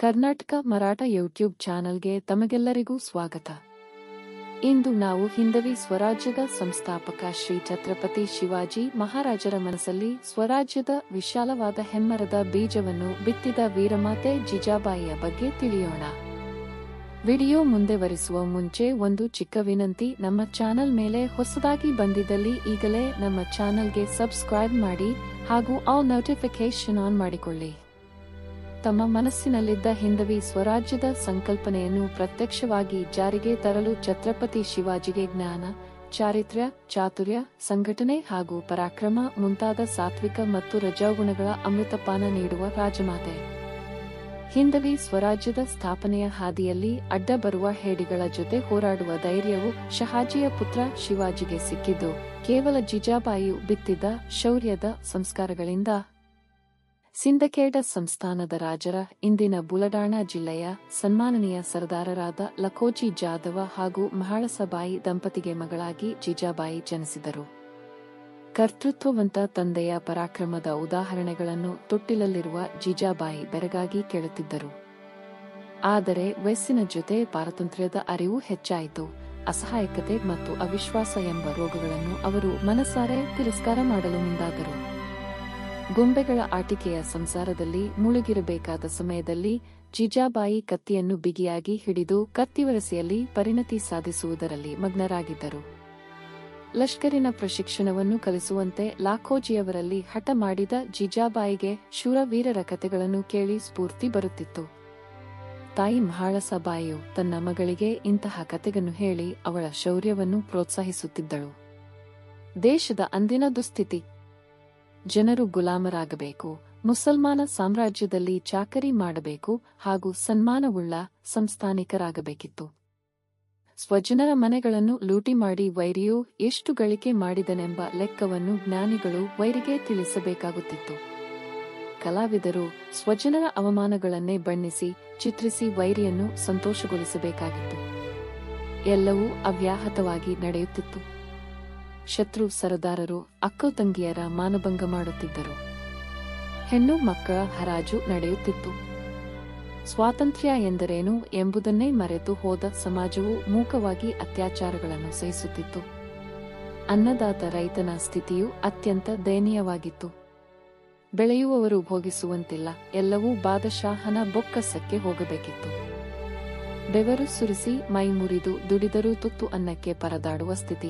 Karnataka Maratha YouTube ಚಾನೆಲ್ಗೆ ತಮಗೆಲ್ಲರಿಗೂ ಸ್ವಾಗತ ಇಂದು ನಾವು ಹಿಂದವಿ ಸ್ವರಾಜ್ಯದ ಸಂಸ್ಥಾಪಕ ಶ್ರೀ ಛತ್ರಪತಿ ಶಿವಾಜಿ ಮಹಾರಾಜರ ಮನಸ್ಸಲ್ಲಿ ಸ್ವರಾಜ್ಯದ ವಿಶಾಲವಾದ ಹೆಮ್ಮರದ ಬೀಜವನ್ನು ಬಿತ್ತಿದ ವೀರಮಾತೆ ಜಿಜಾಬಾಯಿಯ ಬಗ್ಗೆ ತಿಳಿಯೋಣ ವಿಡಿಯೋ ಮುಂದೆವರಿಸುವ ಮುಂಚೆ ಒಂದು ಚಿಕ್ಕ ವಿನಂತಿ ನಮ್ಮ ಚಾನೆಲ್ ಮೇಲೆ ಹೊಸದಾಗಿ ಬಂದಿದ್ದಲ್ಲಿ ಈಗಲೇ ನಮ್ಮ ಚಾನೆಲ್ಗೆ ಸಬ್ಸ್ಕ್ರೈಬ್ ಮಾಡಿ ಹಾಗೂ ಆಲ್ ನೋಟಿಫಿಕೇಶನ್ ಆನ್ ಮಾಡಿಕೊಳ್ಳಿ ತಮ್ಮ ಮನಸ್ಸಿನಲ್ಲಿದ್ದ ಹಿಂದವಿ ಸ್ವರಾಜ್ಯದ ಸಂಕಲ್ಪನೆಯನ್ನು ಪ್ರತ್ಯಕ್ಷವಾಗಿ ಜಾರಿಗೆ ತರಲು ಛತ್ರಪತಿ ಶಿವಾಜಿಗೆ ಜ್ಞಾನ ಚಾರಿತ್ರ್ಯ ಚಾತುರ್ಯ ಸಂಘಟನೆ ಹಾಗೂ ಪರಾಕ್ರಮ ಮುಂತಾದ ಸಾತ್ವಿಕ ಮತ್ತು ರಜೋಗುಣಗಳ ಅಮೃತಪಾನ ನೀಡುವ ರಾಜಮಾತೆ ಹಿಂದವಿ ಸ್ವರಾಜ್ಯದ ಸ್ಥಾಪನೆಯ ಹಾದಿಯಲ್ಲಿ ಅಡ್ಡ ಬರುವ ಹೇಡಿಗಳ ಜೊತೆ ಹೋರಾಡುವ ಧೈರ್ಯವು ಶಹಾಜಿಯ ಪುತ್ರ ಶಿವಾಜಿಗೆ ಸಿಕ್ಕಿದ್ದು ಕೇವಲ ಜಿಜಾಬಾಯಿಯು ಬಿತ್ತಿದ್ದ ಶೌರ್ಯದ ಸಂಸ್ಕಾರಗಳಿಂದ ಸಿಂದಕೇಡ ಸಂಸ್ಥಾನದ ರಾಜರ ಇಂದಿನ ಬುಲಡಾಣ ಜಿಲ್ಲೆಯ ಸನ್ಮಾನನೀಯ ಸರ್ದಾರರಾದ ಲಖೋಜಿ ಜಾದವ ಹಾಗೂ ಮಹಾಳಸಬಾಯಿ ದಂಪತಿಗೆ ಮಗಳಾಗಿ ಜಿಜಾಬಾಯಿ ಜನಿಸಿದರು ಕರ್ತೃತ್ವವಂತ ತಂದೆಯ ಪರಾಕ್ರಮದ ಉದಾಹರಣೆಗಳನ್ನು ತೊಟ್ಟಿಲಲ್ಲಿರುವ ಜಿಜಾಬಾಯಿ ಬೆರಗಾಗಿ ಕೇಳುತ್ತಿದ್ದರು ಆದರೆ ವಯಸ್ಸಿನ ಜೊತೆ ಪಾರತಂತ್ರ್ಯದ ಅರಿವು ಹೆಚ್ಚಾಯಿತು ಅಸಹಾಯಕತೆ ಮತ್ತು ಅವಿಶ್ವಾಸ ಎಂಬ ರೋಗಗಳನ್ನು ಅವರು ಮನಸಾರೆ ತಿರಸ್ಕಾರ ಮಾಡಲು ಮುಂದಾದರು ಗೊಂಬೆಗಳ ಆಟಿಕೆಯ ಸಂಸಾರದಲ್ಲಿ ಮುಳುಗಿರಬೇಕಾದ ಸಮಯದಲ್ಲಿ ಜಿಜಾಬಾಯಿ ಕತ್ತಿಯನ್ನು ಬಿಗಿಯಾಗಿ ಹಿಡಿದು ಕತ್ತಿವರಸೆಯಲ್ಲಿ ಪರಿಣತಿ ಸಾಧಿಸುವುದರಲ್ಲಿ ಮಗ್ನರಾಗಿದ್ದರು ಲಷ್ಕರಿನ ಪ್ರಶಿಕ್ಷಣವನ್ನು ಕಲಿಸುವಂತೆ ಲಾಖೋಜಿಯವರಲ್ಲಿ ಹಠ ಮಾಡಿದ ಜಿಜಾಬಾಯಿಗೆ ಶೂರವೀರರ ಕಥೆಗಳನ್ನು ಕೇಳಿ ಸ್ಫೂರ್ತಿ ಬರುತ್ತಿತ್ತು ತಾಯಿ ಮಹಾಳಸಬಾಯಿಯು ತನ್ನ ಮಗಳಿಗೆ ಇಂತಹ ಕತೆಗಳನ್ನು ಹೇಳಿ ಅವಳ ಶೌರ್ಯವನ್ನು ಪ್ರೋತ್ಸಾಹಿಸುತ್ತಿದ್ದಳು ದೇಶದ ಅಂದಿನ ದುಸ್ಥಿತಿ ಜನರು ಗುಲಾಮರಾಗಬೇಕು ಮುಸಲ್ಮಾನ ಸಾಮ್ರಾಜ್ಯದಲ್ಲಿ ಚಾಕರಿ ಮಾಡಬೇಕು ಹಾಗೂ ಸನ್ಮಾನವುಳ್ಳ ಸಂಸ್ಥಾನಿಕರಾಗಬೇಕಿತ್ತು ಸ್ವಜನರ ಮನೆಗಳನ್ನು ಲೂಟಿ ಮಾಡಿ ವೈರಿಯು ಎಷ್ಟು ಗಳಿಕೆ ಮಾಡಿದನೆಂಬ ಲೆಕ್ಕವನ್ನು ಜ್ಞಾನಿಗಳು ವೈರಿಗೆ ತಿಳಿಸಬೇಕಾಗುತ್ತಿತ್ತು ಕಲಾವಿದರು ಸ್ವಜನರ ಅವಮಾನಗಳನ್ನೇ ಬಣ್ಣಿಸಿ ಚಿತ್ರಿಸಿ ವೈರಿಯನ್ನು ಸಂತೋಷಗೊಳಿಸಬೇಕಾಗಿತ್ತು ಎಲ್ಲವೂ ಅವ್ಯಾಹತವಾಗಿ ನಡೆಯುತ್ತಿತ್ತು ಶತ್ರು ಸರದಾರರು ಅಕ್ಕ ತಂಗಿಯರ ಮಾನಭಂಗ ಮಾಡುತ್ತಿದ್ದರು ಹೆಣ್ಣು ಮಕ್ಕಳ ಹರಾಜು ನಡೆಯುತ್ತಿತ್ತು ಸ್ವಾತಂತ್ರ್ಯ ಎಂದರೇನು ಎಂಬುದನ್ನೇ ಮರೆತು ಹೋದ ಸಮಾಜವು ಮೂಕವಾಗಿ ಅತ್ಯಾಚಾರಗಳನ್ನು ಸಹಿಸುತ್ತಿತ್ತು ಅನ್ನದಾತ ರೈತನ ಸ್ಥಿತಿಯು ಅತ್ಯಂತ ದಯನೀಯವಾಗಿತ್ತು ಬೆಳೆಯುವವರು ಭೋಗಿಸುವಂತಿಲ್ಲ ಎಲ್ಲವೂ ಬಾದಶಾಹನ ಬೊಕ್ಕಸಕ್ಕೆ ಹೋಗಬೇಕಿತ್ತು ಬೆವರು ಸುರಿಸಿ ಮೈ ಮುರಿದು ದುಡಿದರೂ ತುತ್ತು ಅನ್ನಕ್ಕೆ ಪರದಾಡುವ ಸ್ಥಿತಿ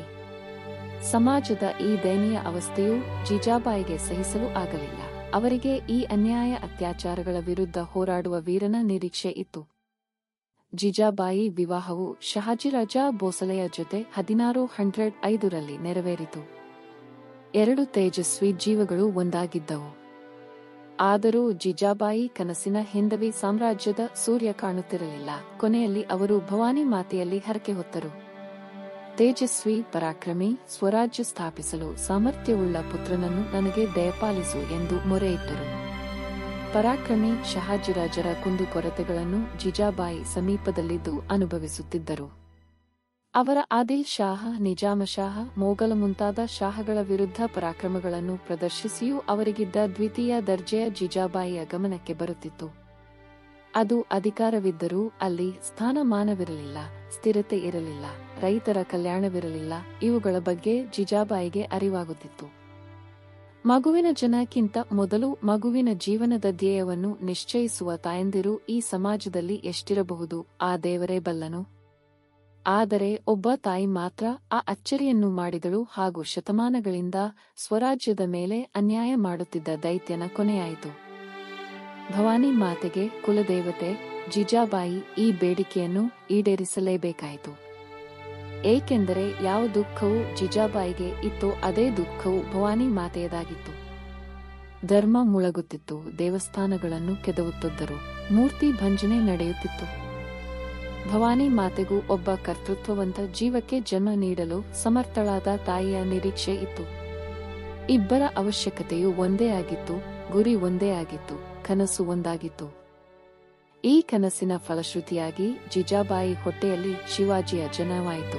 ಸಮಾಜದ ಈ ದಯನೀಯ ಅವಸ್ಥೆಯು ಜಿಜಾಬಾಯಿಗೆ ಸಹಿಸಲು ಆಗಲಿಲ್ಲ ಅವರಿಗೆ ಈ ಅನ್ಯಾಯ ಅತ್ಯಾಚಾರಗಳ ವಿರುದ್ಧ ಹೋರಾಡುವ ವೀರನ ನಿರೀಕ್ಷೆ ಇತ್ತು ಜಿಜಾಬಾಯಿ ವಿವಾಹವು ಶಹಾಜಿರಾಜ ಬೋಸಲೆಯ ಜೊತೆ ಹದಿನಾರು ಹಂಡ್ರೆಡ್ ಐದರಲ್ಲಿ ನೆರವೇರಿತು ಎರಡು ತೇಜಸ್ವಿ ಜೀವಗಳು ಒಂದಾಗಿದ್ದವು ಆದರೂ ಜಿಜಾಬಾಯಿ ಕನಸಿನ ಹಿಂದವಿ ಸಾಮ್ರಾಜ್ಯದ ಸೂರ್ಯ ಕಾಣುತ್ತಿರಲಿಲ್ಲ ಕೊನೆಯಲ್ಲಿ ಅವರು ಭವಾನಿ ಮಾತೆಯಲ್ಲಿ ಹರಕೆ ಹೊತ್ತರು ತೇಜಸ್ವಿ ಪರಾಕ್ರಮಿ ಸ್ವರಾಜ್ಯ ಸ್ಥಾಪಿಸಲು ಸಾಮರ್ಥ್ಯವುಳ್ಳ ಪುತ್ರನನ್ನು ನನಗೆ ದಯಪಾಲಿಸು ಎಂದು ಮೊರೆಯಿಟ್ಟರು ಪರಾಕ್ರಮಿ ಶಹಾಜಿರಾಜರ ಕುಂದುಕೊರತೆಗಳನ್ನು ಜಿಜಾಬಾಯಿ ಸಮೀಪದಲ್ಲಿದ್ದು ಅನುಭವಿಸುತ್ತಿದ್ದರು ಅವರ ಆದಿಲ್ ಶಾಹ ನಿಜಾಮ ಶಾಹ ಮೊಘಲ ಮುಂತಾದ ಶಾಹಗಳ ವಿರುದ್ಧ ಪರಾಕ್ರಮಗಳನ್ನು ಪ್ರದರ್ಶಿಸಿಯೂ ಅವರಿಗಿದ್ದ ದ್ವಿತೀಯ ದರ್ಜೆಯ ಜಿಜಾಬಾಯಿಯ ಗಮನಕ್ಕೆ ಬರುತ್ತಿತ್ತು ಅದು ಅಧಿಕಾರವಿದ್ದರೂ ಅಲ್ಲಿ ಸ್ಥಾನಮಾನವಿರಲಿಲ್ಲ ಸ್ಥಿರತೆ ಇರಲಿಲ್ಲ ರೈತರ ಕಲ್ಯಾಣವಿರಲಿಲ್ಲ ಇವುಗಳ ಬಗ್ಗೆ ಜಿಜಾಬಾಯಿಗೆ ಅರಿವಾಗುತ್ತಿತ್ತು ಮಗುವಿನ ಜನಕ್ಕಿಂತ ಮೊದಲು ಮಗುವಿನ ಜೀವನದ ಧ್ಯೇಯವನ್ನು ನಿಶ್ಚಯಿಸುವ ತಾಯಂದಿರು ಈ ಸಮಾಜದಲ್ಲಿ ಎಷ್ಟಿರಬಹುದು ಆ ದೇವರೇ ಬಲ್ಲನು ಆದರೆ ಒಬ್ಬ ತಾಯಿ ಮಾತ್ರ ಆ ಅಚ್ಚರಿಯನ್ನು ಮಾಡಿದಳು ಹಾಗೂ ಶತಮಾನಗಳಿಂದ ಸ್ವರಾಜ್ಯದ ಮೇಲೆ ಅನ್ಯಾಯ ಮಾಡುತ್ತಿದ್ದ ದೈತ್ಯನ ಕೊನೆಯಾಯಿತು ಭವಾನಿ ಮಾತೆಗೆ ಕುಲದೇವತೆ ಜಿಜಾಬಾಯಿ ಈ ಬೇಡಿಕೆಯನ್ನು ಈಡೇರಿಸಲೇಬೇಕಾಯಿತು ಏಕೆಂದರೆ ಯಾವ ದುಃಖವು ಜಿಜಾಬಾಯಿಗೆ ಇತ್ತೋ ಅದೇ ದುಃಖವು ಭವಾನಿ ಮಾತೆಯದಾಗಿತ್ತು ಧರ್ಮ ಮುಳಗುತ್ತಿತ್ತು ದೇವಸ್ಥಾನಗಳನ್ನು ಕೆದವುತ್ತಿದ್ದರು ಮೂರ್ತಿ ಭಂಜನೆ ನಡೆಯುತ್ತಿತ್ತು ಭವಾನಿ ಮಾತೆಗೂ ಒಬ್ಬ ಕರ್ತೃತ್ವವಂತ ಜೀವಕ್ಕೆ ಜನ್ಮ ನೀಡಲು ಸಮರ್ಥಳಾದ ತಾಯಿಯ ನಿರೀಕ್ಷೆ ಇತ್ತು ಇಬ್ಬರ ಅವಶ್ಯಕತೆಯು ಒಂದೇ ಆಗಿತ್ತು ಗುರಿ ಒಂದೇ ಆಗಿತ್ತು ಕನಸು ಒಂದಾಗಿತ್ತು ಈ ಕನಸಿನ ಫಲಶ್ರುತಿಯಾಗಿ ಜಿಜಾಬಾಯಿ ಹೊಟ್ಟೆಯಲ್ಲಿ ಶಿವಾಜಿಯ ಜನವಾಯಿತು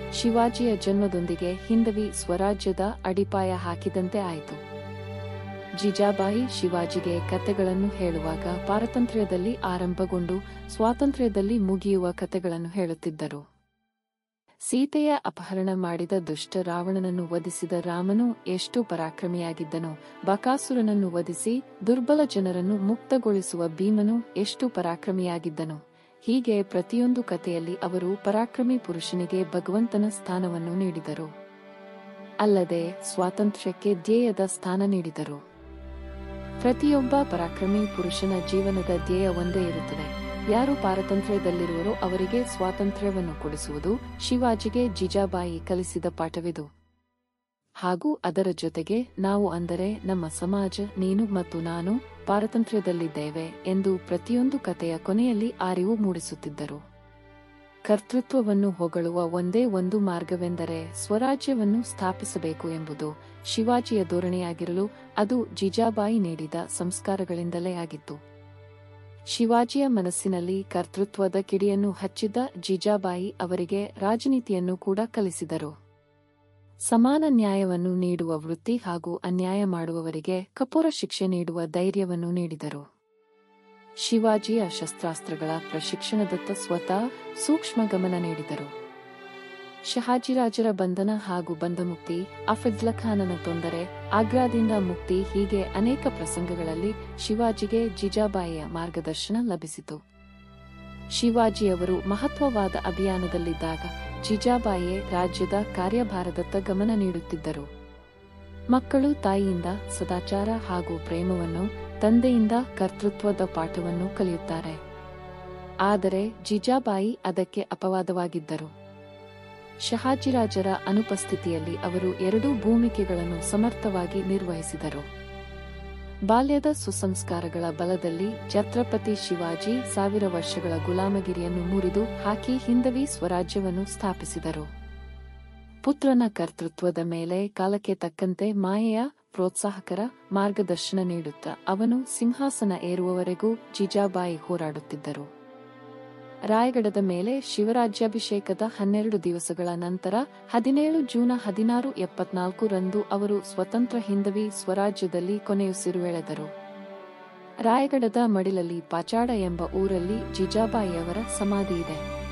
ಶಿವಾಜಿಯ ಜನ್ಮದೊಂದಿಗೆ ಹಿಂದವಿ ಸ್ವರಾಜ್ಯದ ಅಡಿಪಾಯ ಹಾಕಿದಂತೆ ಆಯಿತು ಜಿಜಾಬಾಯಿ ಶಿವಾಜಿಗೆ ಕತೆಗಳನ್ನು ಹೇಳುವಾಗ ಪಾರತಂತ್ರ್ಯದಲ್ಲಿ ಆರಂಭಗೊಂಡು ಸ್ವಾತಂತ್ರ್ಯದಲ್ಲಿ ಮುಗಿಯುವ ಕತೆಗಳನ್ನು ಹೇಳುತ್ತಿದ್ದರು ಸೀತೆಯ ಅಪಹರಣ ಮಾಡಿದ ದುಷ್ಟ ರಾವಣನನ್ನು ವಧಿಸಿದ ರಾಮನು ಎಷ್ಟು ಪರಾಕ್ರಮಿಯಾಗಿದ್ದನೋ ಬಕಾಸುರನನ್ನು ವಧಿಸಿ ದುರ್ಬಲ ಜನರನ್ನು ಮುಕ್ತಗೊಳಿಸುವ ಭೀಮನು ಎಷ್ಟು ಪರಾಕ್ರಮಿಯಾಗಿದ್ದನು ಹೀಗೆ ಪ್ರತಿಯೊಂದು ಕಥೆಯಲ್ಲಿ ಅವರು ಪರಾಕ್ರಮಿ ಪುರುಷನಿಗೆ ಭಗವಂತನ ಸ್ಥಾನವನ್ನು ನೀಡಿದರು ಅಲ್ಲದೆ ಸ್ವಾತಂತ್ರ್ಯಕ್ಕೆ ಧ್ಯೇಯದ ಸ್ಥಾನ ನೀಡಿದರು ಪ್ರತಿಯೊಬ್ಬ ಪರಾಕ್ರಮಿ ಪುರುಷನ ಜೀವನದ ಧ್ಯೇಯ ಒಂದೇ ಇರುತ್ತದೆ ಯಾರು ಪಾರತಂತ್ರ್ಯದಲ್ಲಿರುವರೋ ಅವರಿಗೆ ಸ್ವಾತಂತ್ರ್ಯವನ್ನು ಕೊಡಿಸುವುದು ಶಿವಾಜಿಗೆ ಜಿಜಾಬಾಯಿ ಕಲಿಸಿದ ಪಾಠವಿದು ಹಾಗೂ ಅದರ ಜೊತೆಗೆ ನಾವು ಅಂದರೆ ನಮ್ಮ ಸಮಾಜ ನೀನು ಮತ್ತು ನಾನು ಪಾರತಂತ್ರ್ಯದಲ್ಲಿದ್ದೇವೆ ಎಂದು ಪ್ರತಿಯೊಂದು ಕಥೆಯ ಕೊನೆಯಲ್ಲಿ ಅರಿವು ಮೂಡಿಸುತ್ತಿದ್ದರು ಕರ್ತೃತ್ವವನ್ನು ಹೊಗಳುವ ಒಂದೇ ಒಂದು ಮಾರ್ಗವೆಂದರೆ ಸ್ವರಾಜ್ಯವನ್ನು ಸ್ಥಾಪಿಸಬೇಕು ಎಂಬುದು ಶಿವಾಜಿಯ ಧೋರಣೆಯಾಗಿರಲು ಅದು ಜಿಜಾಬಾಯಿ ನೀಡಿದ ಸಂಸ್ಕಾರಗಳಿಂದಲೇ ಆಗಿತ್ತು ಶಿವಾಜಿಯ ಮನಸ್ಸಿನಲ್ಲಿ ಕರ್ತೃತ್ವದ ಕಿಡಿಯನ್ನು ಹಚ್ಚಿದ್ದ ಜಿಜಾಬಾಯಿ ಅವರಿಗೆ ರಾಜನೀತಿಯನ್ನು ಕೂಡ ಕಲಿಸಿದರು ಸಮಾನ ನ್ಯಾಯವನ್ನು ನೀಡುವ ವೃತ್ತಿ ಹಾಗೂ ಅನ್ಯಾಯ ಮಾಡುವವರಿಗೆ ಕಪೋರ ಶಿಕ್ಷೆ ನೀಡುವ ಧೈರ್ಯವನ್ನು ನೀಡಿದರು ಶಿವಾಜಿಯ ಶಸ್ತ್ರಾಸ್ತ್ರಗಳ ಪ್ರಶಿಕ್ಷಣದತ್ತ ಸ್ವತಃ ಸೂಕ್ಷ್ಮ ಗಮನ ನೀಡಿದರು ಶಹಾಜಿರಾಜರ ಬಂಧನ ಹಾಗೂ ಬಂಧಮುಕ್ತಿ ಅಫಜ್ಲ ಖಾನನ ತೊಂದರೆ ಆಗ್ರಾದಿಂದ ಮುಕ್ತಿ ಹೀಗೆ ಅನೇಕ ಪ್ರಸಂಗಗಳಲ್ಲಿ ಶಿವಾಜಿಗೆ ಜಿಜಾಬಾಯಿಯ ಮಾರ್ಗದರ್ಶನ ಲಭಿಸಿತು ಶಿವಾಜಿಯವರು ಮಹತ್ವವಾದ ಅಭಿಯಾನದಲ್ಲಿದ್ದಾಗ ಜಿಜಾಬಾಯಿಯೇ ರಾಜ್ಯದ ಕಾರ್ಯಭಾರದತ್ತ ಗಮನ ನೀಡುತ್ತಿದ್ದರು ಮಕ್ಕಳು ತಾಯಿಯಿಂದ ಸದಾಚಾರ ಹಾಗೂ ಪ್ರೇಮವನ್ನು ತಂದೆಯಿಂದ ಕರ್ತೃತ್ವದ ಪಾಠವನ್ನು ಕಲಿಯುತ್ತಾರೆ ಆದರೆ ಜಿಜಾಬಾಯಿ ಅದಕ್ಕೆ ಅಪವಾದವಾಗಿದ್ದರು ಶಹಾಜಿರಾಜರ ಅನುಪಸ್ಥಿತಿಯಲ್ಲಿ ಅವರು ಎರಡೂ ಭೂಮಿಕೆಗಳನ್ನು ಸಮರ್ಥವಾಗಿ ನಿರ್ವಹಿಸಿದರು ಬಾಲ್ಯದ ಸುಸಂಸ್ಕಾರಗಳ ಬಲದಲ್ಲಿ ಛತ್ರಪತಿ ಶಿವಾಜಿ ಸಾವಿರ ವರ್ಷಗಳ ಗುಲಾಮಗಿರಿಯನ್ನು ಮುರಿದು ಹಾಕಿ ಹಿಂದವಿ ಸ್ವರಾಜ್ಯವನ್ನು ಸ್ಥಾಪಿಸಿದರು ಪುತ್ರನ ಕರ್ತೃತ್ವದ ಮೇಲೆ ಕಾಲಕ್ಕೆ ತಕ್ಕಂತೆ ಮಾಯೆಯ ಪ್ರೋತ್ಸಾಹಕರ ಮಾರ್ಗದರ್ಶನ ನೀಡುತ್ತಾ ಅವನು ಸಿಂಹಾಸನ ಏರುವವರೆಗೂ ಜಿಜಾಬಾಯಿ ಹೋರಾಡುತ್ತಿದ್ದರು ರಾಯಗಢದ ಮೇಲೆ ಶಿವರಾಜ್ಯಾಭಿಷೇಕದ ಹನ್ನೆರಡು ದಿವಸಗಳ ನಂತರ ಹದಿನೇಳು ಜೂನ್ ಹದಿನಾರು ಎಪ್ಪತ್ನಾಲ್ಕು ರಂದು ಅವರು ಸ್ವತಂತ್ರ ಹಿಂದವಿ ಸ್ವರಾಜ್ಯದಲ್ಲಿ ಕೊನೆಯುಸಿರುಳೆಳೆದರು ರಾಯಗಢದ ಮಡಿಲಲ್ಲಿ ಪಾಚಾಡ ಎಂಬ ಊರಲ್ಲಿ ಜಿಜಾಬಾಯಿಯವರ ಸಮಾಧಿ ಇದೆ